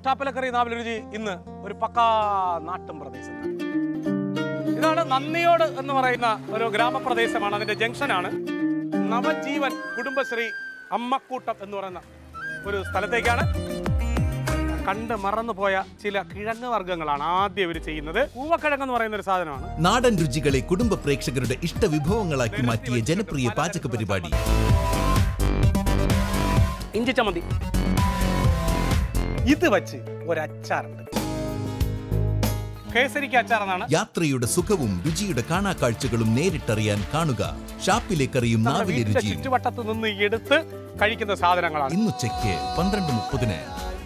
ഷാപ്പിലക്കറി നാവിൽ രുചി ഇന്ന് ഒരു പക്കാ നാട്ടും പ്രദേശത്ത് ഇതാണ് നന്ദിയോട് എന്ന് പറയുന്ന ഒരു ഗ്രാമപ്രദേശമാണ് അതിന്റെ ജംഗ്ഷനാണ് നവജീവൻ കുടുംബശ്രീ അമ്മക്കൂട്ടം എന്ന് പറയുന്ന ഒരു സ്ഥലത്തേക്കാണ് കണ്ട് മറന്നുപോയ ചില കിഴങ്ങ് വർഗ്ഗങ്ങളാണ് ആദ്യം ഇവർ ചെയ്യുന്നത് കൂവക്കിഴങ്ങ് എന്ന് പറയുന്ന ഒരു സാധനമാണ് നാടൻ രുചികളെ കുടുംബ പ്രേക്ഷകരുടെ ഇഷ്ടവിഭവങ്ങളാക്കി മാറ്റിയ ജനപ്രിയ പാചക പരിപാടി ഇഞ്ചി ചമ്മന്തി ഇത് വച്ച് ഒരു അച്ചാറുണ്ട് കേസരിക്ക് അച്ചാർ എന്നാണ് യാത്രയുടെ സുഖവും രുചിയുടെ കാണാക്കാഴ്ചകളും നേരിട്ടറിയാൻ കാണുക ഷാപ്പിലെ കറിയും നമ്മുടെ നാവിലെ വീടിന്റെ രുചിയും ചുറ്റുവട്ടത്ത് നിന്ന് എടുത്ത് കഴിക്കുന്ന സാധനങ്ങളാണ് ഇന്നുച്ചയ്ക്ക് പന്ത്രണ്ട് മുപ്പതിന്